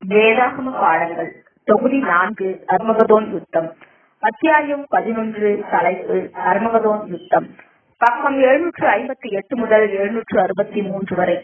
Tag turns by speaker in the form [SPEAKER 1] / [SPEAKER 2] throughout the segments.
[SPEAKER 1] வேதாகம பாடங்கள் தொகுதி நான்கு அர்மகதோன் யுத்தம் அத்தியாயம் பதினொன்று தலைப்பு அர்மகதோன் யுத்தம் பக்கம் எழுநூற்று ஐம்பத்தி எட்டு முதல் எழுநூற்று அறுபத்தி மூன்று வரை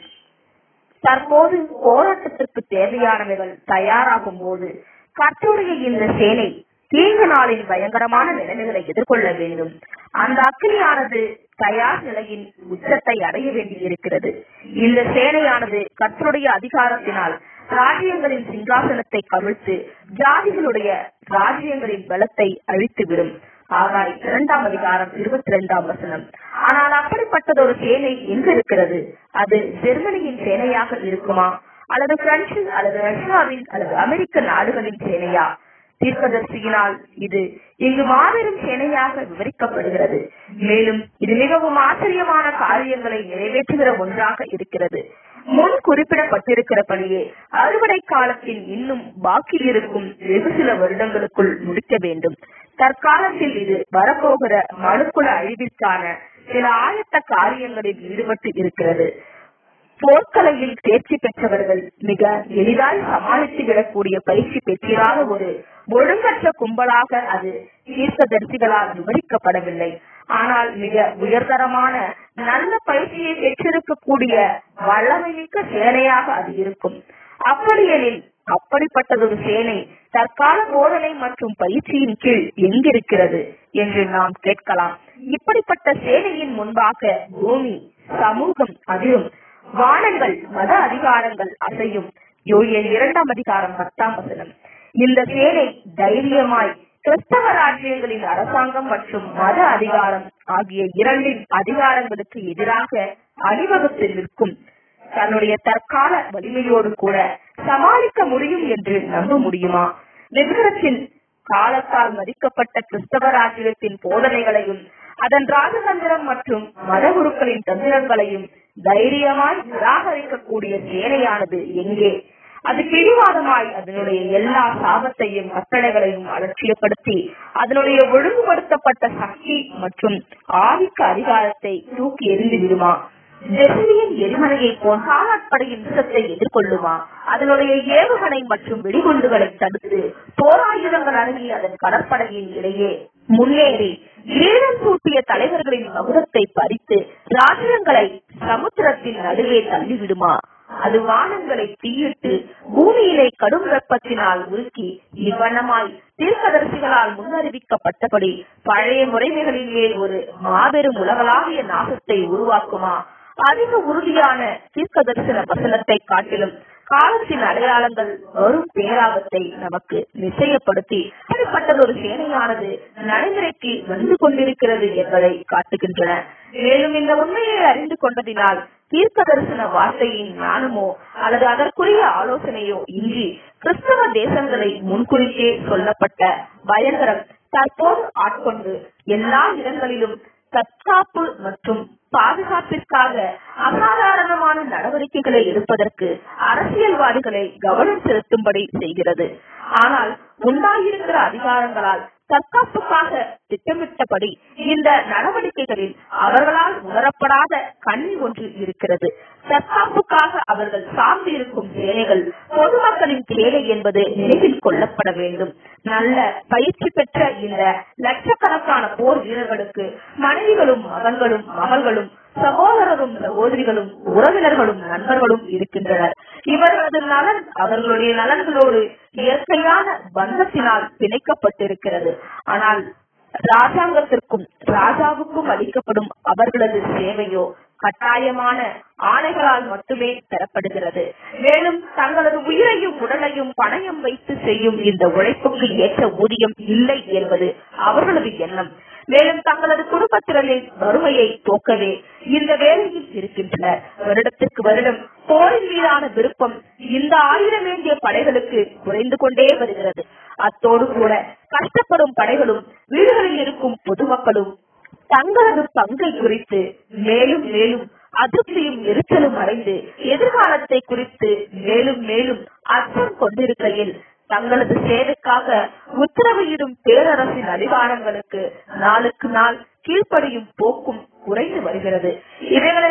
[SPEAKER 1] தற்போது போராட்டத்திற்கு தேவையானவைகள் தயாராகும் போது கர்த்தருடைய இந்த சேனை தீங்கு நாளின் பயங்கரமான நிலைமைகளை எதிர்கொள்ள வேண்டும் அந்த அக்கினியானது தயார் நிலையின் உச்சத்தை அடைய வேண்டியிருக்கிறது இந்த சேனையானது கர்த்தருடைய அதிகாரத்தினால் ராஜ்யங்களின் சிங்காசனத்தை கவிழ்த்து ஜாதிகளுடைய ராஜ்யங்களின் பலத்தை அழித்துவிடும் ஆகாய் இரண்டாம் அதிகாரம் இருபத்தி இரண்டாம் வசனம் ஆனால் அப்படிப்பட்டதொரு சேனை எங்க இருக்கிறது அது ஜெர்மனியின் சேனையாக இருக்குமா அல்லது பிரெஞ்சு அல்லது ரஷ்யாவின் அல்லது அமெரிக்க நாடுகளின் சேனையா தீர்க்கதரிசியினால் இது இங்கு மாபெரும் சேனையாக விவரிக்கப்படுகிறது மேலும் இது மிகவும் ஆச்சரியமான காரியங்களை நிறைவேற்றுகிற ஒன்றாக இருக்கிறது முன் குறிப்பிடப்பட்டிருக்கிறபடியே அறுவடை காலத்தின் இன்னும் பாக்கி இருக்கும் வெகு சில வருடங்களுக்குள் முடிக்க வேண்டும் தற்காலத்தில் இது வரப்போகிற மனுக்குல அழிவிற்கான சில ஆயத்த காரியங்களில் ஈடுபட்டு இருக்கிறது போர்க்கலையில் தேர்ச்சி பெற்றவர்கள் மிக எளிதாய் சமாளித்து விடக்கூடிய பயிற்சி பெற்றிராத ஒரு ஒழுங்கற்ற கும்பலாக அது தீர்க்கதரிசிகளால் விவரிக்கப்படவில்லை ஆனால் மிக உயர்தரமான நல்ல பயிற்சியை பெற்றிருக்கக்கூடிய வல்லமை மிக்க சேனையாக அது இருக்கும் அப்படியெனில் அப்படிப்பட்டதொரு சேனை தற்கால போதனை மற்றும் பயிற்சியின் கீழ் எங்கிருக்கிறது என்று நாம் கேட்கலாம் இப்படிப்பட்ட சேனையின் முன்பாக பூமி சமூகம் அதிரும் வானங்கள் மத அதிகாரங்கள் அசையும் யோயல் இரண்டாம் அதிகாரம் பத்தாம் வசனம் இந்த சேனை தைரியமாய் கிறிஸ்தவ ராஜ்யங்களின் அரசாங்கம் மற்றும் மத அதிகாரம் ஆகிய இரண்டின் அதிகாரங்களுக்கு எதிராக அணிவகுத்து நிற்கும் தன்னுடைய தற்கால வலிமையோடு கூட சமாளிக்க முடியும் என்று நம்ப முடியுமா நிபுணத்தின் காலத்தால் மதிக்கப்பட்ட கிறிஸ்தவ ராஜ்யத்தின் போதனைகளையும் அதன் ராஜதந்திரம் மற்றும் மதகுருக்களின் தந்திரங்களையும் தைரியமாய் நிராகரிக்கக்கூடிய சேனையானது எங்கே அது பிடிவாதமாய் அதனுடைய எல்லா சாபத்தையும் கட்டளைகளையும் அலட்சியப்படுத்தி அதனுடைய ஒழுங்குபடுத்தப்பட்ட சக்தி மற்றும் ஆதிக்க அதிகாரத்தை தூக்கி எறிந்து விடுமா ஜெர்மனியின் எரிமலையை போல் காலாட்படையின் யுத்தத்தை எதிர்கொள்ளுமா அதனுடைய ஏவுகணை மற்றும் வெடிகுண்டுகளை தடுத்து போராயுதங்கள் அணுகி அதன் கடற்படையின் இடையே முன்னேறி ஈழம் சூட்டிய தலைவர்களின் மகுடத்தை பறித்து ராஜ்யங்களை சமுத்திரத்தின் நடுவே தள்ளிவிடுமா அது வானங்களை தீயிட்டு பூமியிலே கடும் வெப்பத்தினால் உருக்கி இவ்வண்ணமாய் தீர்க்கதரிசிகளால் முன்னறிவிக்கப்பட்டபடி பழைய முறைமைகளிலே ஒரு மாபெரும் உலகளாவிய நாசத்தை உருவாக்குமா அதிக உறுதியான தீர்க்க தரிசன வசனத்தை காட்டிலும் காலத்தின் அடையாளங்கள் வரும் பேராபத்தை நமக்கு நிச்சயப்படுத்தி அப்படிப்பட்டதொரு சேனையானது நடைமுறைக்கு வந்து கொண்டிருக்கிறது என்பதை காட்டுகின்றன மேலும் இந்த உண்மையை அறிந்து கொண்டதினால் தீர்க்க தரிசன வார்த்தையின் ஞானமோ அல்லது அதற்குரிய ஆலோசனையோ இன்றி கிறிஸ்தவ தேசங்களை முன்குறித்தே சொல்லப்பட்ட பயங்கரம் தற்போது ஆட்கொண்டு எல்லா இடங்களிலும் தற்காப்பு மற்றும் பாதுகாப்பிற்காக அசாதாரணமான நடவடிக்கைகளை எடுப்பதற்கு அரசியல்வாதிகளை கவனம் செலுத்தும்படி செய்கிறது ஆனால் உண்டாயிருக்கிற அதிகாரங்களால் தற்காப்புக்காக திட்டமிட்டபடி இந்த நடவடிக்கைகளில் அவர்களால் உணரப்படாத கண்ணி ஒன்று இருக்கிறது தற்காப்புக்காக அவர்கள் சார்ந்து இருக்கும் சேனைகள் பொதுமக்களின் தேவை என்பது நினைவில் கொள்ளப்பட வேண்டும் நல்ல பயிற்சி பெற்ற இந்த லட்சக்கணக்கான போர் வீரர்களுக்கு மனைவிகளும் மகன்களும் மகள்களும் சகோதரரும் சகோதரிகளும் உறவினர்களும் நண்பர்களும் இருக்கின்றனர் இவர்களது நலன் அவர்களுடைய நலன்களோடு இயற்கையான பந்தத்தினால் பிணைக்கப்பட்டிருக்கிறது ஆனால் ராஜாங்கத்திற்கும் ராஜாவுக்கும் அளிக்கப்படும் அவர்களது சேவையோ கட்டாயமான ஆணைகளால் மட்டுமே பெறப்படுகிறது மேலும் தங்களது உயிரையும் உடலையும் பணயம் வைத்து செய்யும் இந்த உழைப்புக்கு ஏற்ற ஊதியம் இல்லை என்பது அவர்களது எண்ணம் மேலும் தங்களது குடும்பத்தினரின் வறுமையை போக்கவே இந்த வேலையில் இருக்கின்றனர் வருடத்திற்கு வருடம் போரின் மீதான விருப்பம் இந்த ஆயிரம் வேண்டிய படைகளுக்கு குறைந்து கொண்டே வருகிறது அத்தோடு கூட கஷ்டப்படும் படைகளும் வீடுகளில் இருக்கும் பொதுமக்களும் தங்களது பங்கை குறித்து மேலும் மேலும் அதிருப்தியும் எரிச்சலும் அடைந்து எதிர்காலத்தை குறித்து மேலும் மேலும் அச்சம் கொண்டிருக்கையில் தங்களது சேவைக்காக உத்தரவையிடும் பேரரசின் அதிகாரங்களுக்கு நாளுக்கு நாள் கீழ்ப்படியும் போக்கும் குறைந்து வருகிறது இவைகளெல்லாம்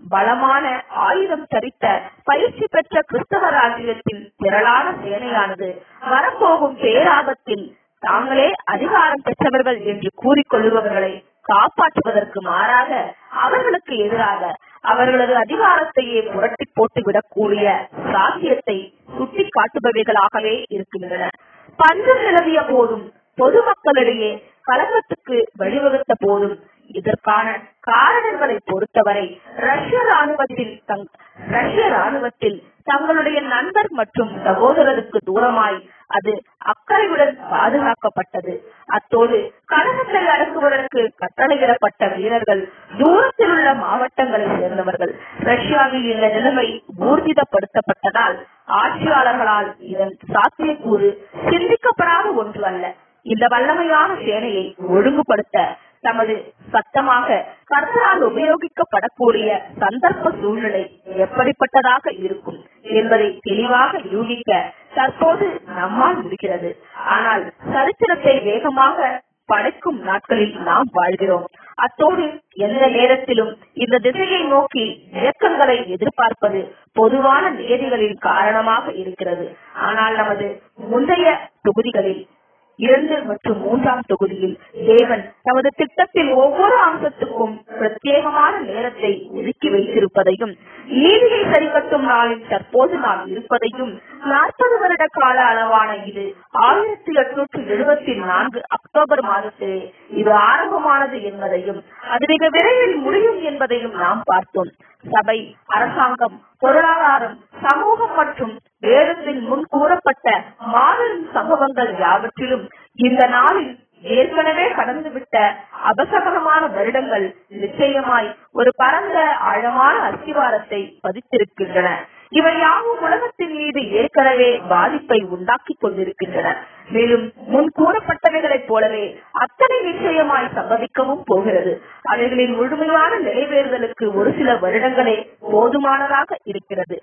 [SPEAKER 1] பலமான ஆயுதம் தரித்த பயிற்சி பெற்ற கிறிஸ்தவ ராஜ்யத்தின் திரளான சேனையானது வரப்போகும் பேராபத்தில் தாங்களே அதிகாரம் பெற்றவர்கள் என்று கூறிக்கொள்ளுபவர்களை காப்பாற்றுவதற்கு மாறாக அவர்களுக்கு எதிராக அவர்களது அதிகாரத்தையே புரட்டி போட்டுவிடக்கூடிய சாத்தியத்தை சுட்டி காட்டுபவைகளாகவே இருக்கின்றன பஞ்சம் நிலவிய போதும் பொதுமக்களிடையே கலகத்துக்கு வழிவகுத்த போதும் இதற்கான காரணங்களை பொறுத்தவரை ரஷ்ய ராணுவத்தில் தங் ரஷ்ய ராணுவத்தில் தங்களுடைய நண்பர் மற்றும் சகோதரருக்கு தூரமாய் அது அக்கறையுடன் பாதுகாக்கப்பட்டது அத்தோடு கழகத்தை அடக்குவதற்கு கட்டளையிடப்பட்ட வீரர்கள் தூரத்தில் உள்ள மாவட்டங்களை சேர்ந்தவர்கள் ரஷ்யாவில் இந்த நிலைமை ஊர்ஜிதப்படுத்தப்பட்டதால் ஆட்சியாளர்களால் இதன் சாத்தியக்கூறு சிந்திக்கப்படாத ஒன்று அல்ல இந்த வல்லமையான சேனையை ஒழுங்குபடுத்த தமது சத்தமாக கர்த்தரால் உபயோகிக்கப்படக்கூடிய சந்தர்ப்ப சூழ்நிலை எப்படிப்பட்டதாக இருக்கும் என்பதை தெளிவாக யூகிக்க தற்போது நம்மால் முடிகிறது ஆனால் சரித்திரத்தை வேகமாக படைக்கும் நாட்களில் நாம் வாழ்கிறோம் அத்தோடு எந்த நேரத்திலும் இந்த திசையை நோக்கி இயக்கங்களை எதிர்பார்ப்பது பொதுவான நியதிகளின் காரணமாக இருக்கிறது ஆனால் நமது முந்தைய தொகுதிகளில் இரண்டு மற்றும் மூன்றாம் தொகுதியில் தேவன் தமது திட்டத்தில் ஒவ்வொரு அம்சத்துக்கும் பிரத்யேகமான நேரத்தை ஒதுக்கி வைத்திருப்பதையும் நீதியை சரிகட்டும் நாளில் தற்போது நாம் இருப்பதையும் நாற்பது வருட கால அளவான இது ஆயிரத்தி எட்நூற்றி எழுபத்தி நான்கு அக்டோபர் மாதத்திலே இது ஆரம்பமானது என்பதையும் அது மிக விரைவில் முடியும் என்பதையும் நாம் பார்த்தோம் சபை அரசாங்கம் பொருளாதாரம் சமூகம் மற்றும் வேதத்தின் முன் கூறப்பட்ட மாபெரும் சம்பவங்கள் யாவற்றிலும் இந்த நாளில் ஏற்கனவே கடந்துவிட்ட அபசகரமான வருடங்கள் நிச்சயமாய் ஒரு பரந்த ஆழமான அஸ்திவாரத்தை பதித்திருக்கின்றன இவை யாவும் உலகத்தின் மீது ஏற்கனவே பாதிப்பை உண்டாக்கி கொண்டிருக்கின்றன மேலும் முன் கூறப்பட்டவைகளைப் போலவே அத்தனை நிச்சயமாய் சம்பவிக்கவும் போகிறது அவைகளின் முழுமையான நிறைவேறுதலுக்கு ஒரு சில வருடங்களே போதுமானதாக இருக்கிறது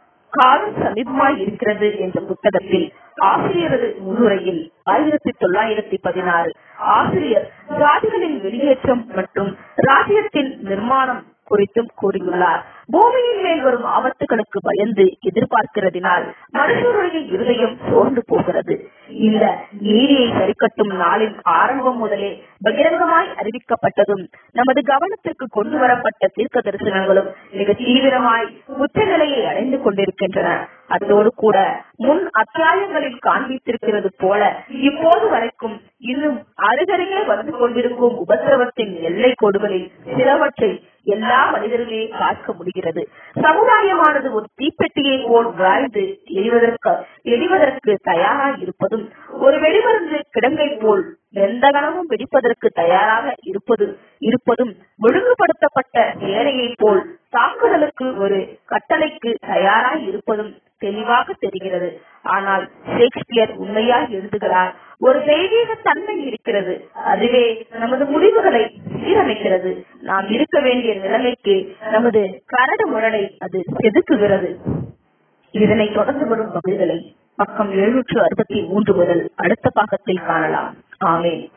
[SPEAKER 1] காலம் சமீபமாய் இருக்கிறது என்ற புத்தகத்தில் ஆசிரியரது முன்னுரையில் ஆயிரத்தி தொள்ளாயிரத்தி பதினாறு ஆசிரியர் ஜாதிகளின் வெளியேற்றம் மற்றும் ராஜ்யத்தின் நிர்மாணம் குறித்தும் கூறியுள்ளார் பூமியின் மேல் வரும் ஆபத்துகளுக்கு பயந்து எதிர்பார்க்கிறதினால் மனுஷருடைய இருதயம் சோர்ந்து போகிறது இந்த நீதியை சரிக்கட்டும் நாளின் ஆரம்பம் முதலே பகிரங்கமாய் அறிவிக்கப்பட்டதும் நமது கவனத்திற்கு கொண்டு வரப்பட்ட தீர்க்க தரிசனங்களும் மிக தீவிரமாய் உச்சநிலையை அடைந்து கொண்டிருக்கின்றன அதோடு கூட முன் அத்தியாயங்களில் காண்பித்திருக்கிறது போல இப்போது வரைக்கும் இன்னும் அருகருகே வந்து கொண்டிருக்கும் உபத்திரவத்தின் எல்லை கோடுகளில் சிலவற்றை எல்லா மனிதர்களே பார்க்க முடிகிறது சமுதாயமானது ஒரு தீப்பெட்டியை போல் வாழ்ந்து எரிவதற்கு எரிவதற்கு தயாராக இருப்பதும் ஒரு வெடிமருந்து கிடங்கை போல் எந்த கணமும் வெடிப்பதற்கு தயாராக இருப்பது இருப்பதும் ஒழுங்குபடுத்தப்பட்ட சேனையை போல் தாக்குதலுக்கு ஒரு கட்டளைக்கு தயாராய் இருப்பதும் தெளிவாக தெரிகிறது ஆனால் ஷேக்ஸ்பியர் உண்மையாய் எழுதுகிறார் ஒரு தெய்வீக தன்மை இருக்கிறது அதுவே நமது முடிவுகளை சீரமைக்கிறது நாம் இருக்க வேண்டிய நிலைமைக்கு நமது கரடு முரடை அது செதுக்குகிறது இதனை தொடர்ந்து வரும் பகுதிகளை பக்கம் எழுநூற்று அறுபத்தி மூன்று முதல் அடுத்த பாகத்தில் காணலாம் ஆமேன்